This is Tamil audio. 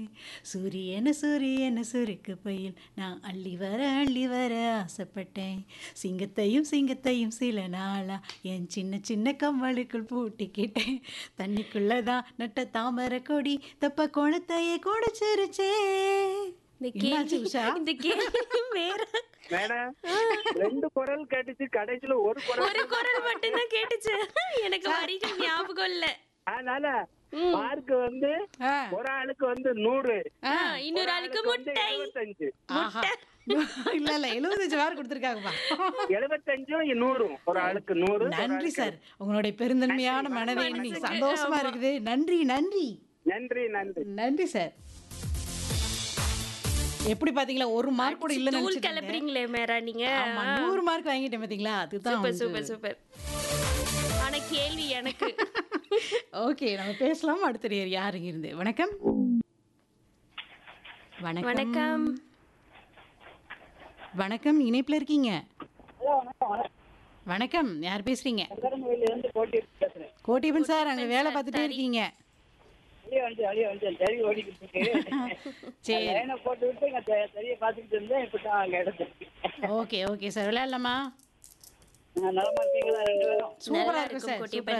சூரியன சூரியன சுருக்கு பையில் நான் அள்ளி வர அள்ளி வர ஆசைப்பட்டேன் சிங்கத்தையும் சிங்கத்தையும் சில நாளா என் சின்ன சின்ன கம்மலுக்குள் பூட்டிக்கிட்டேன் தண்ணிக்குள்ள தான் நட்ட தாமரை கொடி தப்ப குளத்தையே குடிச்சிருச்சே இந்த என்னாச்சு கேள்வி உஷா? இந்த கேள்வி வேற மேடம் ரெண்டு குரல் கேட்டுச்சு கடைசியில ஒரு குரல் ஒரு குரல் மட்டும்தான் கேட்டுச்சு எனக்கு வரிகள் ஞாபகம் இல்ல அதனால மார்க் வந்து ஆ, ஒரு ஆளுக்கு வந்து நூறு ஆ. ஆ, இன்னொரு ஆளுக்கு வந்து முட்டை எழுபத்தஞ்சு ஆஹா. இல்ல இல்ல எழுபத்தஞ்சு மார்க் கொடுத்துருக்காங்கப்பா எழுபத்தஞ்சும் நூறும் ஒரு ஆளுக்கு நூறு ஒரு நன்றி ஆளுக்கு- சார் உங்களுடைய பெருந்தன்மையான மனதை எண்ணி மனசுக்கு, சந்தோஷமா ஆமா. இருக்குது நன்றி நன்றி நன்றி நன்றி நன்றி சார் எப்படி பாத்தீங்களா ஒரு மார்க் கூட இல்ல தூள் நினைச்சிட்டு கிளப்புறீங்களே மேரா நீங்க ஆமா நூறு மார்க் வாங்கிட்டேன் பாத்தீங்களா அதுதான் சூப்பர் வந்து- சூப்பர் சூப்பர் ஆனா கேள்வி எனக்கு ஓகே நம்ம பேசலாம் அடுத்த நேர் யாருங்க இருந்து வணக்கம் வணக்கம் வணக்கம் வணக்கம் இணைப்புல இருக்கீங்க வணக்கம் யார் பேசுறீங்க இருந்து போட்டி பேசுறேன் கோட்டிபன் சார் அங்க வேலை பார்த்துட்டே இருக்கீங்க வெளியே வந்து வெளியே வந்து தெரிய ஓடிக்கிட்டு இருக்கு சரி லைனை போட்டு விட்டு இங்க தெ- தெரிய பார்த்துக்கிட்டு இருந்தேன் இப்போ தான் அங்கே எடுத்து ஓகே ஓகே சார் விளையாடலாமா நலமா இருக்கீங்களா ரெண்டு பேரும் சூப்பரா நல்லா இருக்கு இருக்கும் சார் கோட்டிபன் சூப்பரா